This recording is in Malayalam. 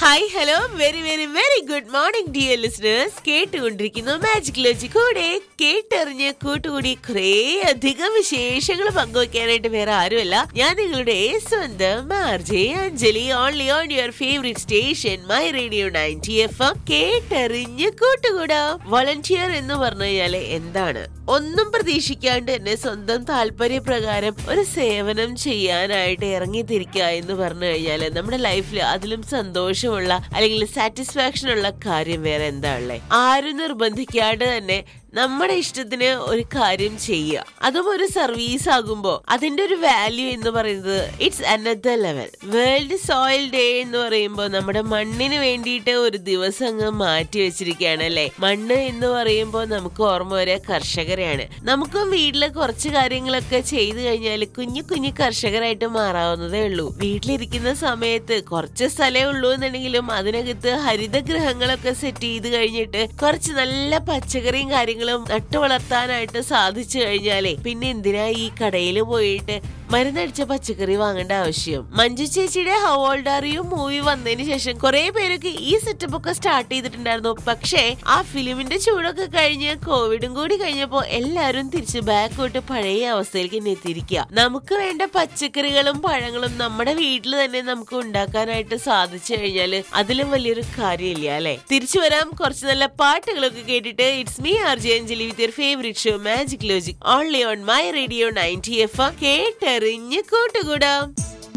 hi hello very very very good morning dear listeners കേട്ടുകൊണ്ടിരിക്കുന്നു മാജിക് ലോജി കൂടെ കേട്ടറിഞ്ഞ് കൂട്ടുകൂടി കുറേ അധികം വിശേഷങ്ങൾ പങ്കുവയ്ക്കാനായിട്ട് വേറെ ആരുമല്ല ഞാൻ നിങ്ങളുടെ സ്വന്തം RJ Anjali only on your favourite station my radio ninety F M കേട്ടറിഞ്ഞ് കൂട്ടുകൂടാം വോളണ്ടിയർ എന്ന് പറഞ്ഞു കഴിഞ്ഞാല് എന്താണ് ഒന്നും പ്രതീക്ഷിക്കാണ്ട് തന്നെ സ്വന്തം താല്പര്യപ്രകാരം ഒരു സേവനം ചെയ്യാനായിട്ട് ഇറങ്ങിത്തിരിക്കുക എന്ന് പറഞ്ഞു കഴിഞ്ഞാൽ നമ്മുടെ ലൈഫിൽ അതിലും സന്തോഷമുള്ള അല്ലെങ്കിൽ സാറ്റിസ്ഫാക്ഷൻ ഉള്ള കാര്യം വേറെ എന്താ ഉള്ളത് ആരും നിർബന്ധിക്കാണ്ട് തന്നെ നമ്മുടെ ഇഷ്ടത്തിന് ഒരു കാര്യം ചെയ്യുക അതും ഒരു സർവീസ് ആകുമ്പോൾ അതിന്റെ ഒരു വാല്യൂ എന്ന് പറയുന്നത് it's another level world soil day എന്ന് പറയുമ്പോൾ നമ്മുടെ മണ്ണിന് വേണ്ടിയിട്ട് ഒരു ദിവസം അങ്ങ് മാറ്റി വെച്ചിരിക്കുകയാണ് അല്ലെ മണ്ണ് എന്ന് പറയുമ്പോൾ നമുക്ക് ഓർമ്മ വരെ കർഷകരെയാണ് നമുക്കും വീട്ടിൽ കുറച്ച് കാര്യങ്ങളൊക്കെ ചെയ്തു കഴിഞ്ഞാൽ കുഞ്ഞു കുഞ്ഞു കർഷകരായിട്ട് മാറാവുന്നതേ ഉള്ളൂ വീട്ടിലിരിക്കുന്ന സമയത്ത് കുറച്ച് സ്ഥലമേ ഉള്ളൂ എന്നുണ്ടെങ്കിലും അതിനകത്ത് ഹരിതഗൃഹങ്ങളൊക്കെ സെറ്റ് ചെയ്ത് കഴിഞ്ഞിട്ട് കുറച്ച് നല്ല പച്ചക്കറിയും കാര്യങ്ങളും നട്ടു വളർത്താനായിട്ട് സാധിച്ചു കഴിഞ്ഞാലേ പിന്നെ എന്തിനാ ഈ കടയിൽ പോയിട്ട് മരുന്നടിച്ച പച്ചക്കറി വാങ്ങേണ്ട ആവശ്യം മഞ്ജു ചേച്ചിയുടെ how old are you movie വന്നതിന് ശേഷം കുറെ പേരൊക്കെ ഈ സെറ്റപ്പ് ഒക്കെ സ്റ്റാർട്ട് ചെയ്തിട്ടുണ്ടായിരുന്നു പക്ഷേ ആ ഫിലിമിന്റെ ചൂടൊക്കെ കഴിഞ്ഞ് കോവിഡും കൂടി കഴിഞ്ഞപ്പോ എല്ലാവരും തിരിച്ച് ബാക്കോട്ട് പഴയ അവസ്ഥയിലേക്ക് തന്നെ എത്തിയിരിക്കുക നമുക്ക് വേണ്ട പച്ചക്കറികളും പഴങ്ങളും നമ്മുടെ വീട്ടിൽ തന്നെ നമുക്ക് ഉണ്ടാക്കാനായിട്ട് സാധിച്ചു കഴിഞ്ഞാല് അതിലും വലിയൊരു കാര്യമില്ല അല്ലെ തിരിച്ചു വരാം കുറച്ച് നല്ല പാട്ടുകളൊക്കെ കേട്ടിട്ട് it's me R J Anjali with your favourite show magic logic only on my radio ninety F M കേട്ടറിഞ്ഞ് കൂട്ടുകൂടാം